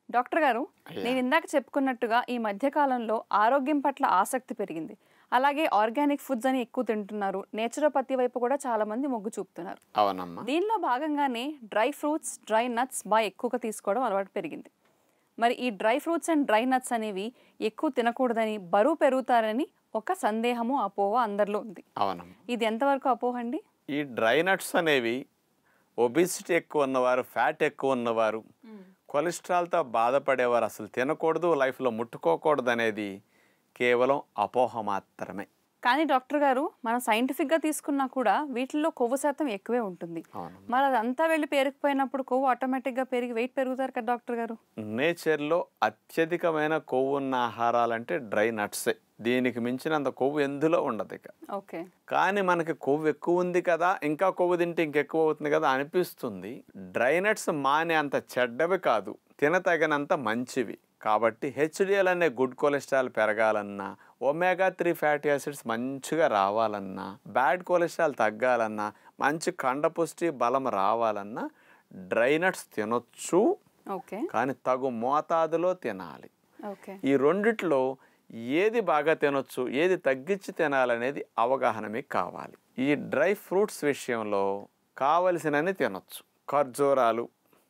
doctor గారు నేను ఇందాక చెప్పుకున్నట్టుగా ఈ మధ్య కాలంలో ఆరోగ్యం పట్ల ఆసక్తి పెరిగింది అలాగే ఆర్గానిక్ ఫుడ్స్ అని ఎక్కువ తింటున్నారు నేచురోపతి వైపు కూడా చాలా మంది మొగ్గు చూపుతున్నారు అవునమ్మా దీనిలో భాగంగానే డ్రై ఫ్రూట్స్ డ్రై నట్స్ బాగా ఎక్కువగా తీసుకోవడం అలవాటు పెరిగింది మరి ఈ dry fruits and dry nuts అనేవి ఎక్కువ తినకూడదని బరువు పెరుగుతారని ఒక సందేహము అపోహ అందరిలో ఉంది అవునమ్మా ఇది ఎంతవరకు అపోహ అండి ఈ డ్రై నట్స్ అనేవి ఒబిసిటీ ఎక్కువ ఉన్నవారు ఫ్యాట్ ఎక్కువ ఉన్నవారు కొలెస్ట్రాల్తో బాధపడేవారు అసలు తినకూడదు లైఫ్లో ముట్టుకోకూడదు అనేది కేవలం అపోహ మాత్రమే కానీ డాక్టర్ గారు మనం సైంటిఫిక్గా తీసుకున్నా కూడా వీటిల్లో కొవ్వు శాతం ఎక్కువే ఉంటుంది అవును మరి అదంతా వెళ్ళి పెరిగిపోయినప్పుడు కొవ్వు ఆటోమేటిక్గా పెరిగి వెయిట్ పెరుగుతారు కదా డాక్టర్ గారు నేచర్లో అత్యధికమైన కొవ్వు ఉన్న ఆహారాలంటే డ్రై నట్సే దీనికి మించినంత కొవ్వు ఎందులో ఉండదు ఇక ఓకే కానీ మనకి కొవ్వు ఎక్కువ ఉంది కదా ఇంకా కొవ్వు తింటే ఇంకెక్కువ అవుతుంది కదా అనిపిస్తుంది డ్రై నట్స్ మానే అంత చెడ్డవి కాదు తినతగినంత మంచివి కాబట్టి హెచ్డిఎల్ అనే గుడ్ కొలెస్ట్రాల్ పెరగాలన్నా ఒమేగా త్రీ ఫ్యాటీ యాసిడ్స్ మంచిగా రావాలన్నా బ్యాడ్ కొలెస్ట్రాల్ తగ్గాలన్నా మంచి కండపుష్టి బలం రావాలన్నా డ్రై నట్స్ తినొచ్చు ఓకే కానీ తగు మోతాదులో తినాలి ఓకే ఈ రెండిట్లో ఏది బాగా తినొచ్చు ఏది తగ్గించి తినాలనేది అవగాహన మీకు కావాలి ఈ డ్రై ఫ్రూట్స్ విషయంలో కావలసినన్ని తినొచ్చు ఖర్జూరాలు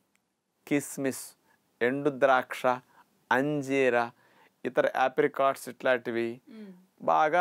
కిస్మిస్ ఎండు ద్రాక్ష అంజీరా ఇతర యాప్రికాట్స్ ఇట్లాంటివి బాగా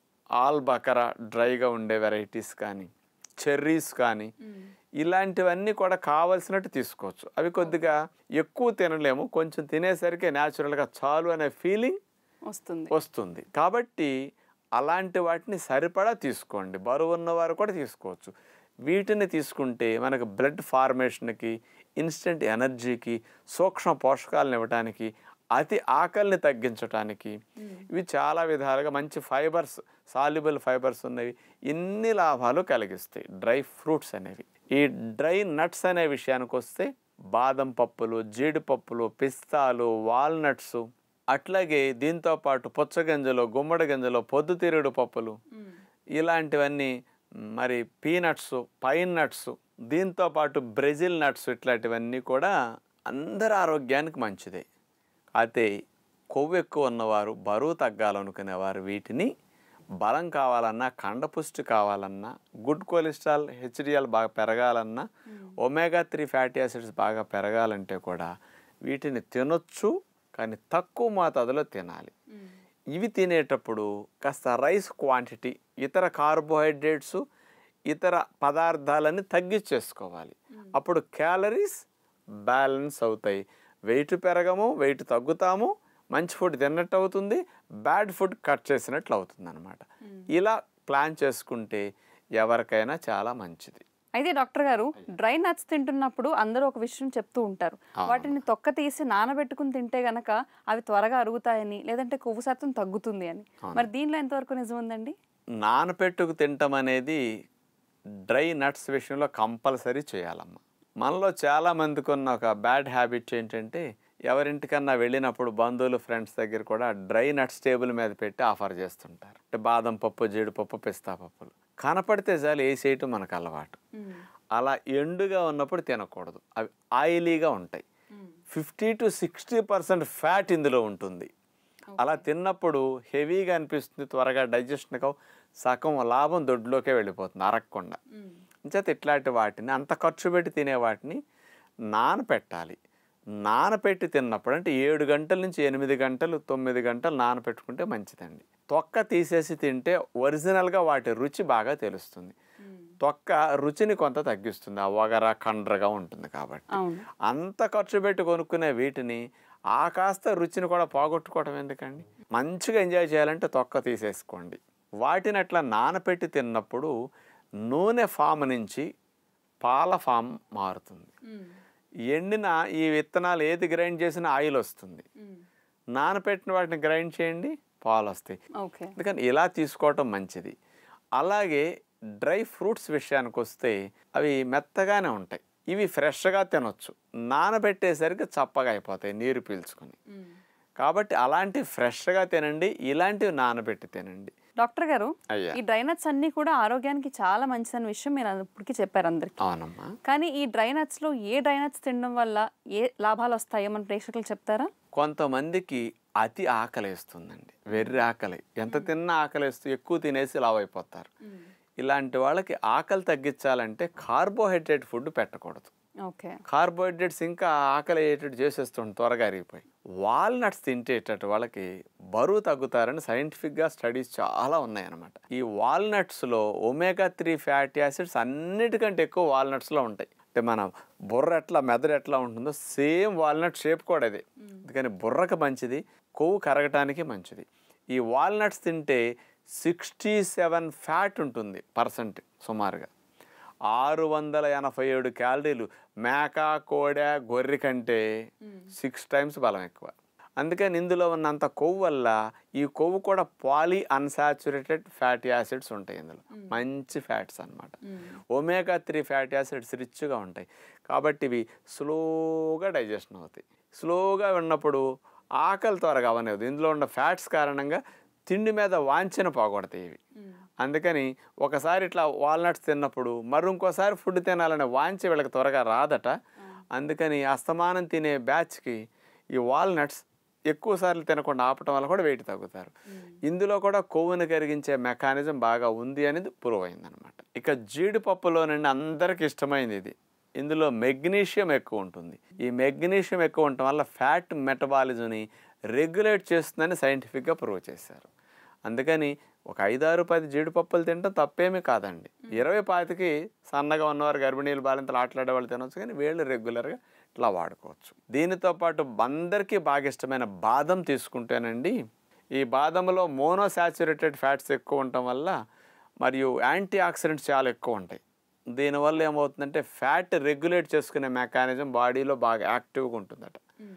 ఆల్ బకరా డ్రైగా ఉండే వెరైటీస్ కానీ చెర్రీస్ కానీ ఇలాంటివన్నీ కూడా కావలసినట్టు తీసుకోవచ్చు అవి కొద్దిగా ఎక్కువ తినలేము కొంచెం తినేసరికి న్యాచురల్గా చాలు అనే ఫీలింగ్ వస్తుంది వస్తుంది కాబట్టి అలాంటి వాటిని సరిపడా తీసుకోండి బరువు ఉన్నవారు కూడా తీసుకోవచ్చు వీటిని తీసుకుంటే మనకు బ్లడ్ ఫార్మేషన్కి ఇన్స్టెంట్ ఎనర్జీకి సూక్ష్మ పోషకాలను ఇవ్వడానికి అతి ఆకలిని తగ్గించడానికి ఇవి చాలా విధాలుగా మంచి ఫైబర్స్ సాల్యుబుల్ ఫైబర్స్ ఉన్నవి ఇన్ని లాభాలు కలిగిస్తాయి డ్రై ఫ్రూట్స్ అనేవి ఈ డ్రై నట్స్ అనే విషయానికి వస్తే బాదం పప్పులు జీడిపప్పులు పిస్తాలు వాల్నట్స్ అట్లాగే దీంతో పాటు పుచ్చగింజలు గుమ్మడి గింజలు పొద్దుతిరుగుడు పప్పులు ఇలాంటివన్నీ మరి పీనట్స్ పైన్ నట్స్ దీంతో పాటు బ్రెజిల్ నట్స్ ఇట్లాంటివన్నీ కూడా అందరి ఆరోగ్యానికి మంచిదే అయితే కొవ్వు ఎక్కువ ఉన్నవారు బరువు తగ్గాలనుకునేవారు వీటిని బలం కావాలన్నా కండపుష్టి కావాలన్నా గుడ్ కొలెస్ట్రాల్ హెచ్డిఎల్ బాగా పెరగాలన్నా ఒమేగా త్రీ ఫ్యాటీ యాసిడ్స్ బాగా పెరగాలంటే కూడా వీటిని తినొచ్చు కానీ తక్కువ మోతాదులో తినాలి ఇవి తినేటప్పుడు కాస్త రైస్ క్వాంటిటీ ఇతర కార్బోహైడ్రేట్స్ ఇతర పదార్థాలని తగ్గించేసుకోవాలి అప్పుడు క్యాలరీస్ బ్యాలెన్స్ అవుతాయి వెయిట్ పెరగము వెయిట్ తగ్గుతాము మంచి ఫుడ్ తిన్నట్టు అవుతుంది బ్యాడ్ ఫుడ్ కట్ చేసినట్లు అవుతుంది అనమాట ఇలా ప్లాన్ చేసుకుంటే ఎవరికైనా చాలా మంచిది అయితే డాక్టర్ గారు డ్రై నట్స్ తింటున్నప్పుడు అందరూ ఒక విషయం చెప్తూ ఉంటారు వాటిని తొక్క తీసి నానబెట్టుకుని తింటే గనక అవి త్వరగా అరుగుతాయని లేదంటే కొవ్వు శాతం తగ్గుతుంది అని మరి దీనిలో ఎంతవరకు నిజం ఉందండి నానపెట్టుకు తినటం అనేది డ్రై నట్స్ విషయంలో కంపల్సరీ చేయాలమ్మా మనలో చాలా మందికి ఉన్న ఒక బ్యాడ్ హ్యాబిట్ ఏంటంటే ఎవరింటికన్నా వెళ్ళినప్పుడు బంధువులు ఫ్రెండ్స్ దగ్గర కూడా డ్రై నట్స్ టేబుల్ మీద పెట్టి ఆఫర్ చేస్తుంటారు అంటే బాదం పప్పు జీడిపప్పు పిస్తా పప్పులు కనపడితే చాలు వేసేయటం మనకు అలవాటు అలా ఎండుగా ఉన్నప్పుడు తినకూడదు అవి ఆయిలీగా ఉంటాయి fifty to sixty percent fat ఇందులో ఉంటుంది అలా తిన్నప్పుడు హెవీగా అనిపిస్తుంది త్వరగా డైజెషన్ కావు సగం లాభం దొడ్లోకే వెళ్ళిపోతుంది అరగకుండా చేత ఇట్లాంటి వాటిని అంత ఖర్చు పెట్టి తినే వాటిని నానపెట్టాలి నానపెట్టి తిన్నప్పుడు అంటే ఏడు గంటల నుంచి ఎనిమిది గంటలు తొమ్మిది గంటలు నానపెట్టుకుంటే మంచిదండి తొక్క తీసేసి తింటే ఒరిజినల్గా వాటి రుచి బాగా తెలుస్తుంది తొక్క రుచిని కొంత తగ్గిస్తుంది ఆ వగర కండ్రగా ఉంటుంది కాబట్టి అవును అంత ఖర్చు పెట్టి కొనుక్కునే వీటిని ఆ కాస్త రుచిని కూడా పోగొట్టుకోవడం ఎందుకండి మంచిగా ఎంజాయ్ చేయాలంటే తొక్క తీసేసుకోండి వాటిని అట్లా నానపెట్టి తిన్నప్పుడు నూనె ఫామ్ నుంచి పాల ఫామ్ మారుతుంది ఎండిన ఈ విత్తనాలు ఏది గ్రైండ్ చేసినా ఆయిల్ వస్తుంది నానపెట్టిన వాటిని గ్రైండ్ చేయండి పాలు వస్తాయి ఓకే అందుకని ఇలా తీసుకోవటం మంచిది అలాగే డ్రై ఫ్రూట్స్ విషయానికి వస్తే అవి మెత్తగానే ఉంటాయి ఇవి ఫ్రెష్గా తినొచ్చు నానబెట్టేసరికి చప్పగా అయిపోతాయి నీరు పీల్చుకొని కాబట్టి అలాంటివి ఫ్రెష్గా తినండి ఇలాంటివి నానబెట్టి తినండి డాక్టర్ గారు అయ్యా ఈ డ్రై నట్స్ అన్నీ కూడా ఆరోగ్యానికి చాలా మంచిదన్న విషయం మీరు ఇప్పటికీ చెప్పారు అందరికి అవునమ్మా కానీ ఈ డ్రై నట్స్లో ఏ డ్రై నట్స్ తినడం వల్ల ఏ లాభాలు వస్తాయో మన ప్రేక్షకులు చెప్తారా కొంతమందికి అతి ఆకలేస్తుందండి వెర్రి ఆకలి ఎంత తిన్నా ఆకలేస్తూ ఎక్కువ తినేసి లావ్ అయిపోతారు ఇలాంటి వాళ్ళకి ఆకలి తగ్గించాలంటే కార్బోహైడ్రేట్ ఫుడ్ పెట్టకూడదు ఓకే కార్బోహైడ్రేట్స్ ఇంకా ఆకలి అయ్యేటట్టు చేసేస్తుంది త్వరగా అరిగిపోయి వాల్నట్స్ తింటేటట్టు వాళ్ళకి బరువు తగ్గుతారని సైంటిఫిక్గా స్టడీస్ చాలా ఉన్నాయన్నమాట ఈ వాల్నట్స్లో ఒమేగా త్రీ ఫ్యాటీ యాసిడ్స్ అన్నిటికంటే ఎక్కువ వాల్నట్స్లో ఉంటాయి అంటే మన బుర్ర ఎట్లా మెదడు ఎట్లా ఉంటుందో సేమ్ వాల్నట్ షేప్ కూడా అది అందుకని బుర్రకు మంచిది కొవ్వు కరగటానికి మంచిది ఈ వాల్నట్స్ తింటే సిక్స్టీ సెవెన్ ఫ్యాట్ ఉంటుంది పర్సెంట్ సుమారుగా ఆరు వందల ఎనభై ఏడు క్యాలరీలు మేక కోడె గొర్రె కంటే సిక్స్ టైమ్స్ బలం ఎక్కువ అందుకని ఇందులో ఉన్నంత కొవ్వు వల్ల ఈ కొవ్వు కూడా పాలీ అన్సాచురేటెడ్ ఫ్యాటీ యాసిడ్స్ ఉంటాయి ఇందులో మంచి ఫ్యాట్స్ అన్నమాట ఒమేగా త్రీ ఫ్యాటీ యాసిడ్స్ రిచ్గా ఉంటాయి కాబట్టి ఇవి స్లోగా డైజెషన్ అవుతాయి స్లోగా ఉన్నప్పుడు ఆకలి త్వరగా అవనేది ఇందులో ఉన్న ఫ్యాట్స్ కారణంగా తిండి మీద వాంఛన పోగొడతాయి ఇవి అందుకని ఒకసారి ఇట్లా వాల్నట్స్ తిన్నప్పుడు మరి ఇంకోసారి ఫుడ్ తినాలనే వాంఛ వీళ్ళకి త్వరగా రాదట అందుకని అస్తమానం తినే బ్యాచ్కి ఈ వాల్నట్స్ ఎక్కువ సార్లు తినకుండా ఆపటం వల్ల కూడా వెయిట్ తగ్గుతారు ఇందులో కూడా కొవ్వును కరిగించే మెకానిజం బాగా ఉంది అనేది ప్రూవ్ అయిందనమాట ఇక జీడిపప్పులో నుండి అందరికి ఇష్టమైంది ఇది ఇందులో మెగ్నీషియం ఎక్కువ ఉంటుంది ఈ మెగ్నీషియం ఎక్కువ ఉండటం వల్ల ఫ్యాట్ మెటబాలిజంని రెగ్యులేట్ చేస్తుందని సైంటిఫిక్గా ప్రూవ్ చేశారు అందుకని ఒక ఐదారు పది జీడిపప్పులు తినడం తప్పేమీ కాదండి ఇరవై పాతికి సన్నగా ఉన్నవారు గర్భిణీలు బాలింతలు ఆటలాడే వాళ్ళు తినవచ్చు కానీ వీళ్ళు రెగ్యులర్గా ఇట్లా వాడుకోవచ్చు దీనితో పాటు అందరికీ బాగా ఇష్టమైన బాదం తీసుకుంటేనండి ఈ బాదంలో మోనోసాచురేటెడ్ ఫ్యాట్స్ ఎక్కువ ఉండటం వల్ల మరియు యాంటీ ఆక్సిడెంట్స్ చాలా ఎక్కువ ఉంటాయి దీనివల్ల ఏమవుతుందంటే ఫ్యాట్ రెగ్యులేట్ చేసుకునే మెకానిజం బాడీలో బాగా యాక్టివ్గా ఉంటుందట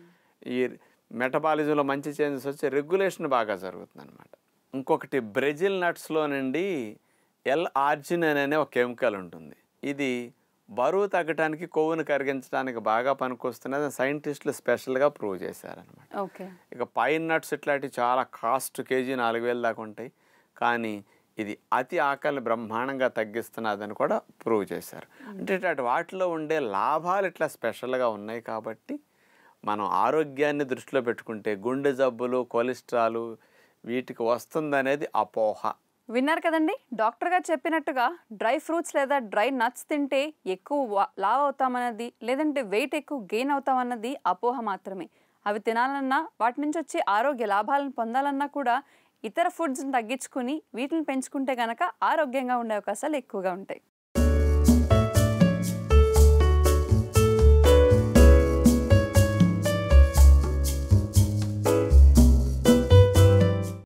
ఈ మెటబాలిజంలో మంచి చేంజెస్ వచ్చి రెగ్యులేషన్ బాగా జరుగుతుంది అనమాట ఇంకొకటి బ్రెజిల్ నట్స్లో నుండి ఎల్ ఆర్జినిన్ అనే ఒక కెమికల్ ఉంటుంది ఇది బరువు తగ్గడానికి కొవ్వును కరిగించడానికి బాగా పనికొస్తున్నది సైంటిస్టులు స్పెషల్గా ప్రూవ్ చేశారనమాట ఓకే ఇక పైన్ నట్స్ ఇట్లాంటివి చాలా కాస్ట్ కేజీ నాలుగు వేలు దాకా ఉంటాయి కానీ ఇది అతి ఆకలిని బ్రహ్మాండంగా తగ్గిస్తున్నదని కూడా ప్రూవ్ చేశారు అంటే ఇట్లాంటి వాటిలో ఉండే లాభాలు ఇట్లా స్పెషల్గా ఉన్నాయి కాబట్టి మనం ఆరోగ్యాన్ని దృష్టిలో పెట్టుకుంటే గుండె జబ్బులు కొలెస్ట్రాల్ వీటికి వస్తుందనేది అపోహ విన్నారు కదండి డాక్టర్ గారు చెప్పినట్టుగా డ్రై ఫ్రూట్స్ లేదా డ్రై నట్స్ తింటే ఎక్కువ వా- లావ్ అవుతామన్నది లేదంటే వెయిట్ ఎక్కువ గెయిన్ అవుతామన్నది అపోహ మాత్రమే అవి తినాలన్నా వాటి నుంచి వచ్చే ఆరోగ్య లాభాలను పొందాలన్నా కూడా ఇతర ఫుడ్స్ని తగ్గించుకుని వీటిని పెంచుకుంటే కనుక ఆరోగ్యంగా ఉండే అవకాశాలు ఎక్కువగా ఉంటాయి